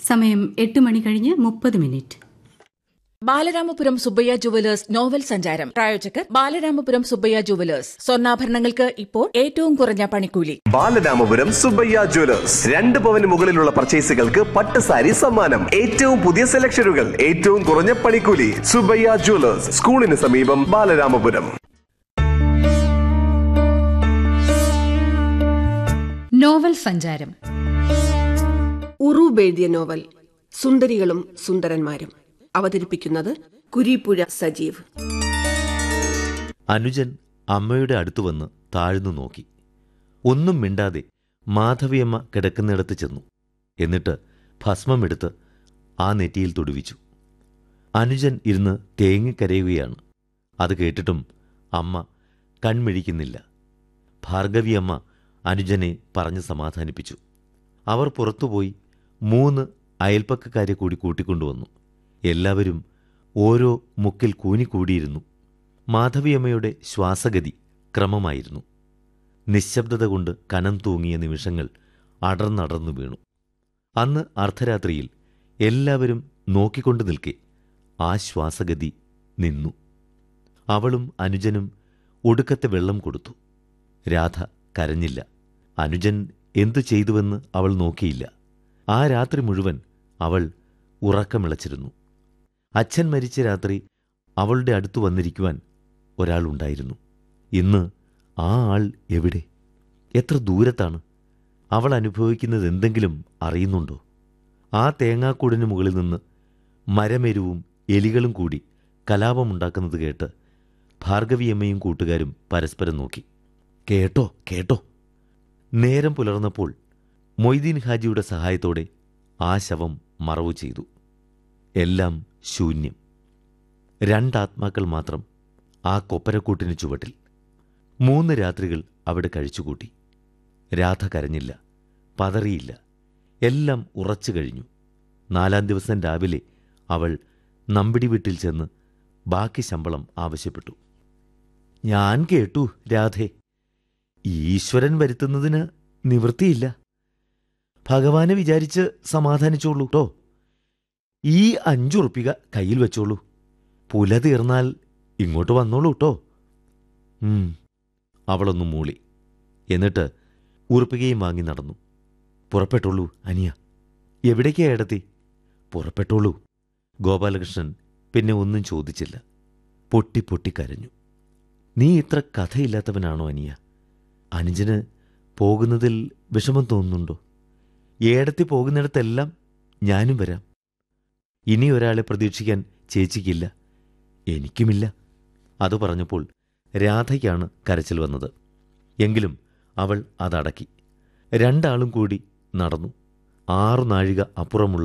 സമയം എട്ട് മണി കഴിഞ്ഞ് മുപ്പത് minute Balaramapuram Subbaiah jewellers novel സഞ്ചാരം പ്രായോജകർ ബാലരാമപുരം സുബ്ബയ്യ ജുവലേഴ്സ് സ്വർണ്ണാഭരണങ്ങൾക്ക് ഇപ്പോൾ ഏറ്റവും കുറഞ്ഞ പണിക്കൂലി ബാലരാമപുരം സുബയ്യ ജ്വല്ലേഴ്സ് രണ്ട് പവന് മുകളിലുള്ള പർച്ചേസുകൾക്ക് പട്ട് സാരി സമ്മാനം ഏറ്റവും പുതിയ സെലക്ഷനുകൾ ഏറ്റവും കുറഞ്ഞ പണിക്കൂലി സുബയ്യ ജ്വല്ലേഴ്സ് സ്കൂളിന് സമീപം ബാലരാമപുരം നോവൽ സഞ്ചാരം ഉറൂബ് എഴുതിയ നോവൽ സുന്ദരികളും സുന്ദരന്മാരും അവതരിപ്പിക്കുന്നത് കുരീപ്പുഴ സജീവ് അനുജൻ അമ്മയുടെ അടുത്തു വന്ന് താഴ്ന്നു നോക്കി ഒന്നും മിണ്ടാതെ മാധവിയമ്മ കിടക്കുന്നിടത്ത് ചെന്നു എന്നിട്ട് ഭസ്മമെടുത്ത് ആ നെറ്റിയിൽ തൊടുവിച്ചു അനുജൻ ഇരുന്ന് തേങ്ങിക്കരയുകയാണ് അത് കേട്ടിട്ടും അമ്മ കൺമിഴിക്കുന്നില്ല ഭാർഗവിയമ്മ അനുജനെ പറഞ്ഞ് സമാധാനിപ്പിച്ചു അവർ പുറത്തുപോയി മൂന്ന് അയൽപ്പക്കക്കാരെ കൂടി കൂട്ടിക്കൊണ്ടുവന്നു എല്ലാവരും ഓരോ മുക്കിൽ കൂനിക്കൂടിയിരുന്നു മാധവിയമ്മയുടെ ശ്വാസഗതി ക്രമമായിരുന്നു നിശബ്ദത കൊണ്ട് കനം തൂങ്ങിയ നിമിഷങ്ങൾ അടർന്നടർന്നു വീണു അന്ന് അർദ്ധരാത്രിയിൽ എല്ലാവരും നോക്കിക്കൊണ്ടു നിൽക്കെ ആ ശ്വാസഗതി നിന്നു അവളും അനുജനും ഒടുക്കത്തെ വെള്ളം കൊടുത്തു രാധ കരഞ്ഞില്ല അനുജൻ എന്തു ചെയ്തുവെന്ന് അവൾ നോക്കിയില്ല ആ രാത്രി മുഴുവൻ അവൾ ഉറക്കമിളച്ചിരുന്നു അച്ഛൻ മരിച്ച രാത്രി അവളുടെ അടുത്തു വന്നിരിക്കുവാൻ ഒരാളുണ്ടായിരുന്നു ഇന്ന് ആ ആൾ എവിടെ എത്ര ദൂരത്താണ് അവൾ അനുഭവിക്കുന്നത് എന്തെങ്കിലും അറിയുന്നുണ്ടോ ആ തേങ്ങാക്കൂടിന് മുകളിൽ നിന്ന് മരമെരുവും എലികളും കൂടി കലാപമുണ്ടാക്കുന്നത് കേട്ട് ഭാർഗവിയമ്മയും കൂട്ടുകാരും പരസ്പരം നോക്കി കേട്ടോ കേട്ടോ നേരം പുലർന്നപ്പോൾ മൊയ്തീൻ ഹാജിയുടെ സഹായത്തോടെ ആ ശവം മറവു ചെയ്തു എല്ലാം ശൂന്യം രണ്ടാത്മാക്കൾ മാത്രം ആ കൊപ്പരക്കൂട്ടിന് ചുവട്ടിൽ മൂന്ന് രാത്രികൾ അവിടെ കഴിച്ചുകൂട്ടി രാധ കരഞ്ഞില്ല പതറിയില്ല എല്ലാം ഉറച്ചു കഴിഞ്ഞു നാലാം ദിവസം രാവിലെ അവൾ നമ്പിടി വീട്ടിൽ ചെന്ന് ബാക്കി ശമ്പളം ആവശ്യപ്പെട്ടു ഞാൻ കേട്ടു രാധേ ഈശ്വരൻ വരുത്തുന്നതിന് നിവൃത്തിയില്ല ഭഗവാനെ വിചാരിച്ച് സമാധാനിച്ചോളൂ കേട്ടോ ഈ അഞ്ചുറുപ്പിക കയ്യിൽ വെച്ചോളൂ പുല തീർന്നാൽ ഇങ്ങോട്ട് വന്നോളൂ കേട്ടോ അവളൊന്നു മൂളി എന്നിട്ട് ഉറുപ്പികയും വാങ്ങി നടന്നു പുറപ്പെട്ടോളൂ അനിയ എവിടേക്കാ ഏടത്തി പുറപ്പെട്ടോളൂ ഗോപാലകൃഷ്ണൻ പിന്നെ ഒന്നും ചോദിച്ചില്ല പൊട്ടി പൊട്ടി കരഞ്ഞു നീ ഇത്ര കഥയില്ലാത്തവനാണോ അനിയ അനുജന് പോകുന്നതിൽ വിഷമം തോന്നുന്നുണ്ടോ ഏടത്തി പോകുന്നിടത്തെല്ലാം ഞാനും വരാം ഇനി ഒരാളെ പ്രതീക്ഷിക്കാൻ ചേച്ചിക്കില്ല എനിക്കുമില്ല അത് പറഞ്ഞപ്പോൾ രാധയ്ക്കാണ് കരച്ചിൽ വന്നത് എങ്കിലും അവൾ അതടക്കി രണ്ടാളും കൂടി നടന്നു ആറു നാഴിക അപ്പുറമുള്ള